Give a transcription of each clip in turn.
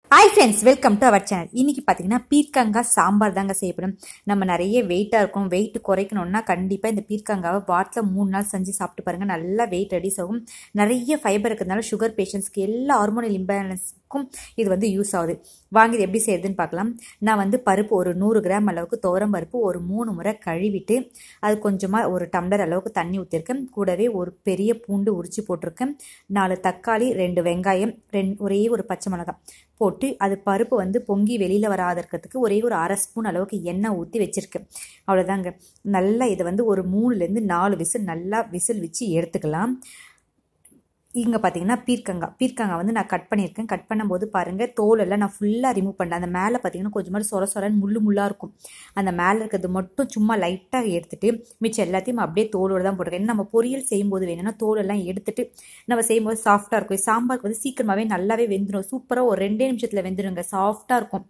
hi friends welcome to our channel இன்றைக்கி பார்த்தீங்கன்னா பீர்க்கங்காய் சாம்பார் தாங்க செய்யப்படும் நம்ம நிறைய வெயிட்டாக இருக்கும் வெயிட் குறைக்கணும்னா கண்டிப்பாக இந்த பீர்க்கங்காவை வாரத்தில் மூணு நாள் செஞ்சு சாப்பிட்டு பாருங்கள் நல்லா வெயிட் ரெடியூஸ் ஆகும் நிறைய ஃபைபர் இருக்கிறதுனால சுகர் பேஷண்ட்ஸ்க்கு எல்லா ஹார்மோனல் இம்பேலன்ஸ்க்கும் இது வந்து யூஸ் ஆகுது வாங்கி இது எப்படி செய்யுதுன்னு பார்க்கலாம் நான் வந்து பருப்பு ஒரு நூறு கிராம் அளவுக்கு துவரம் பருப்பு ஒரு மூணு முறை கழுவிட்டு அது கொஞ்சமாக ஒரு டம்ளர் அளவுக்கு தண்ணி ஊற்றிருக்கேன் கூடவே ஒரு பெரிய பூண்டு உரிச்சு போட்டிருக்கேன் நாலு தக்காளி ரெண்டு வெங்காயம் ரெண்டு ஒரே ஒரு பச்சை மிளகாய் போட்டு அது பருப்பு வந்து பொங்கி வெளியில் வராத இருக்கிறதுக்கு ஒரே ஒரு அரை ஸ்பூன் அளவுக்கு எண்ணெய் ஊற்றி வச்சுருக்கேன் அவ்வளோதாங்க நல்லா இதை வந்து ஒரு மூணுலேருந்து நாலு விசில் நல்லா விசில் வச்சு எடுத்துக்கலாம் இங்கே பார்த்தீங்கன்னா பீர்க்கங்காய் பீர்க்கங்காய் வந்து நான் கட் பண்ணியிருக்கேன் கட் பண்ணும்போது பாருங்கள் தோலெல்லாம் நான் ஃபுல்லாக ரிமூவ் பண்ணேன் அந்த மேலே பார்த்தீங்கன்னா கொஞ்சம் மாதிரி சொர சொரன்னு முள்ளு முள்ளாக இருக்கும் அந்த மேலே இருக்கிறது மட்டும் சும்மா லைட்டாக எடுத்துட்டு மிச்சம் எல்லாத்தையும் அப்படியே தோலோடு தான் போட்டிருக்கேன் ஏன்னா நம்ம பொரியல் செய்யும்போது வேணும்னா தோலெல்லாம் எடுத்துட்டு நம்ம செய்யும்போது சாஃப்டாக இருக்கும் சாம்பாருக்கு வந்து சீக்கிரமாகவே நல்லாவே வெந்துடும் சூப்பராக ஒரு ரெண்டே நிமிஷத்தில் வெந்துடுங்க சாஃப்டாக இருக்கும்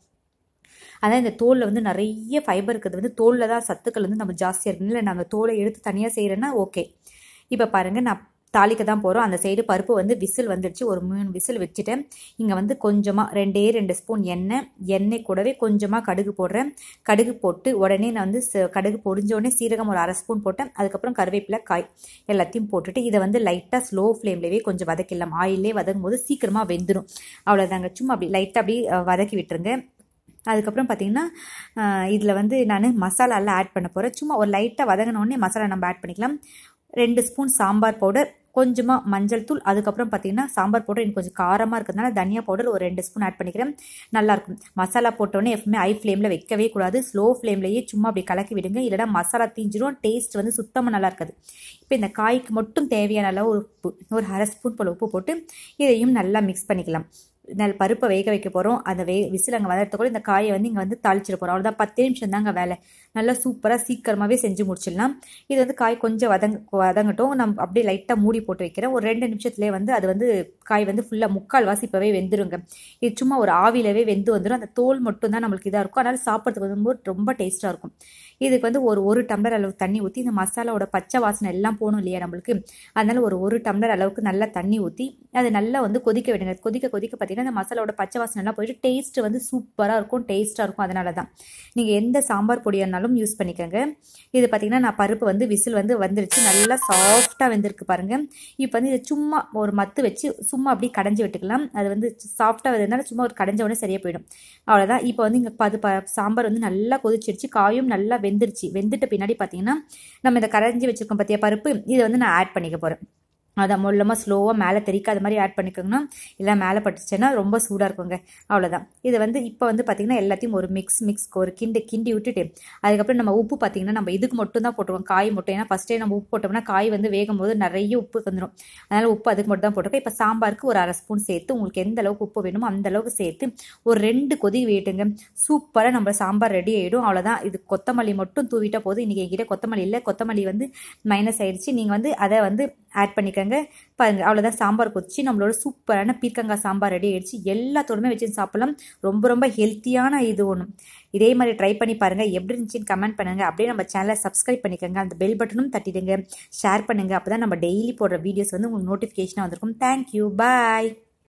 அதான் இந்த தோலில் வந்து நிறைய ஃபைபர் இருக்கிறது வந்து தோலில் தான் சத்துக்கள் வந்து நம்ம ஜாஸ்தியாக இருக்குன்னு இல்லை நம்ம தோலை எடுத்து தனியாக செய்கிறேன்னா ஓகே இப்போ பாருங்கள் நான் தாளிக்க தான் போகிறோம் அந்த சைடு பருப்பு வந்து விசில் வந்துடுச்சு ஒரு மூணு விசில் வச்சுட்டேன் இங்கே வந்து கொஞ்சமாக ரெண்டே ரெண்டு ஸ்பூன் எண்ணெய் எண்ணெய் கூடவே கொஞ்சமாக கடுகு போடுறேன் கடுகு போட்டு உடனே நான் வந்து கடுகு பொரிஞ்ச உடனே சீரகம் ஒரு அரை ஸ்பூன் போட்டேன் அதுக்கப்புறம் கருவேப்பிலை காய் எல்லாத்தையும் போட்டுட்டு இதை வந்து லைட்டாக ஸ்லோ ஃப்ளேம்லேயே கொஞ்சம் வதக்கிடலாம் ஆயிலே வதக்கும் போது சீக்கிரமாக வெந்துடும் அவ்வளோதாங்க சும்மா அப்படி லைட்டாக அப்படி வதக்கி விட்டுருங்க அதுக்கப்புறம் பார்த்தீங்கன்னா இதில் வந்து நான் மசாலாலாம் ஆட் பண்ண போகிறேன் சும்மா ஒரு லைட்டாக வதங்கினோடனே மசாலா நம்ம ஆட் பண்ணிக்கலாம் ரெண்டு ஸ்பூன் சாம்பார் பவுடர் கொஞ்சமாக மஞ்சள் தூள் அதுக்கப்புறம் பார்த்தீங்கன்னா சாம்பார் பவுடர் எனக்கு கொஞ்சம் காரமாக இருக்கிறதுனால தனியா பவுடர் ஒரு ரெண்டு ஸ்பூன் ஆட் பண்ணிக்கிறேன் நல்லாயிருக்கும் மசாலா போட்டோன்னே எப்பவுமே ஹை ஃப்ளேமில் வைக்கவே கூடாது ஸ்லோ ஃப்ளேம்லேயே சும்மா அப்படி கலக்கி விடுங்க இல்லைனா மசாலா தீஞ்சிரும் டேஸ்ட் வந்து சுத்தமாக நல்லா இருக்காது இப்போ இந்த காய்க்கு மட்டும் தேவையான அளவு ஒரு உப்பு ஒரு அரை ஸ்பூன் போல் உப்பு போட்டு இதையும் நல்லா மிக்ஸ் பண்ணிக்கலாம் நெல் பருப்பை வேக வைக்க போகிறோம் அந்த வே விசில் அங்கே வதறதுக்குள்ள இந்த காயை வந்து இங்கே வந்து தாளிச்சிட போகிறோம் அவ்வளோதான் பத்து நிமிஷம் தாங்க வேலை நல்லா சூப்பராக சீக்கிரமாகவே செஞ்சு முடிச்சிடலாம் இது வந்து காய் கொஞ்சம் வதங்க வதங்கட்டும் நம்ம அப்படியே லைட்டாக மூடி போட்டு வைக்கிறேன் ஒரு ரெண்டு நிமிஷத்துலேயே வந்து அது வந்து காய் வந்து ஃபுல்லாக முக்கால் வாசி இப்போவே வெந்துருங்க இது சும்மா ஒரு ஆவிலவே வெந்து வந்துடும் அந்த தோல் மட்டும் தான் நம்மளுக்கு இதாக இருக்கும் அதனால் சாப்பிட்றதுக்கு வரும்போது ரொம்ப டேஸ்ட்டாக இருக்கும் இதுக்கு வந்து ஒரு ஒரு டம்ளர் அளவு தண்ணி ஊற்றி இந்த மசாலாவோட பச்சை வாசனை எல்லாம் போகணும் இல்லையா நம்மளுக்கு அதனால் ஒரு ஒரு டம்ளர் அளவுக்கு நல்லா தண்ணி ஊற்றி அது நல்லா வந்து கொதிக்க விடுங்க கொதிக்க கொதிக்க பார்த்தீங்கன்னா இந்த மசாலாவோட பச்சை வாசனை எல்லாம் போயிட்டு டேஸ்ட் வந்து சூப்பராக இருக்கும் டேஸ்ட்டாக இருக்கும் அதனால தான் நீங்கள் எந்த சாம்பார் பொடியானாலும் யூஸ் பண்ணிக்கோங்க இது பார்த்தீங்கன்னா நான் பருப்பு வந்து விசில் வந்து வந்துருச்சு நல்லா சாஃப்டாக வெந்திருக்கு பாருங்கள் இப்போ வந்து இது சும்மா ஒரு மத்து வச்சு சும்மா அப்படியே கடைஞ்சி விட்டுக்கலாம் அது வந்து சாஃப்டாக வந்ததுனால சும்மா ஒரு கடைஞ்ச உடனே சரியாக போயிடும் அவ்வளோதான் இப்போ வந்து இங்கே பது ப சாம்பார் வந்து நல்லா கொதிச்சிருச்சு காயும் நல்லா வெந்துருச்சு வெந்துட்ட பின்னாடி பார்த்தீங்கன்னா நம்ம இந்த கரைஞ்சி வச்சுருக்கோம் பார்த்தியா பருப்பு இதை வந்து நான் ஆட் பண்ணிக்க போகிறேன் அதை மொல்லமாக ஸ்லோவாக மேலே தெரிக்காத மாதிரி ஆட் பண்ணிக்கோங்கன்னா இல்லை மேலே பட்டுச்சுன்னா ரொம்ப சூடாக இருக்குங்க அவ்வளோதான் இது வந்து இப்போ வந்து பார்த்திங்கன்னா எல்லாத்தையும் ஒரு மிக்ஸ் மிக்ஸ் ஒரு கிண்டு கிண்டி விட்டுட்டு அதுக்கப்புறம் நம்ம உப்பு பார்த்திங்கன்னா நம்ம இதுக்கு மட்டும் தான் போட்டுருவோம் காய் மட்டும் ஏன்னா ஃபஸ்ட்டே நம்ம உப்பு போட்டோம்னா காய் வந்து வேகும் போது நிறைய உப்பு வந்துடும் அதனால் உப்பு அதுக்கு மட்டும் தான் போட்டிருக்கோம் இப்போ சாம்பாருக்கு ஒரு அரை ஸ்பூன் சேர்த்து உங்களுக்கு எந்த அளவுக்கு உப்பு வேணுமோ அந்த அளவுக்கு சேர்த்து ஒரு ரெண்டு கொதி வேட்டுங்க சூப்பராக நம்ம சாம்பார் ரெடி ஆகிடும் அவ்வளோதான் இது கொத்தமல்லி மட்டும் தூவிட்டால் போதும் இன்றைக்கி என்கிட்ட கொத்தமல்லி இல்லை கொத்தமல்லி வந்து மைனஸ் ஆயிடுச்சு நீங்கள் வந்து அதை வந்து ஆட் பண்ணிக்கோங்க பாருங்கள் அவ்வளோதான் சாம்பார் கொதிச்சு நம்மளோட சூப்பரான பீர்க்கங்காய் சாம்பார் ரெடி ஆயிடுச்சு எல்லாத்தோடுமே வச்சு சாப்பிடலாம் ரொம்ப ரொம்ப ஹெல்த்தியான இது ஒன்று இதே மாதிரி ட்ரை பண்ணி பாருங்கள் எப்படி இருந்துச்சுன்னு கமெண்ட் பண்ணுங்கள் அப்படியே நம்ம சேனலை சப்ஸ்கிரைப் பண்ணிக்கோங்க அந்த பெல் பட்டனும் தட்டிடுங்க ஷேர் பண்ணுங்கள் அப்போ தான் நம்ம டெய்லி போடுற வீடியோஸ் வந்து உங்களுக்கு நோட்டிஃபிகேஷனாக வந்திருக்கும் தேங்க்யூ பாய்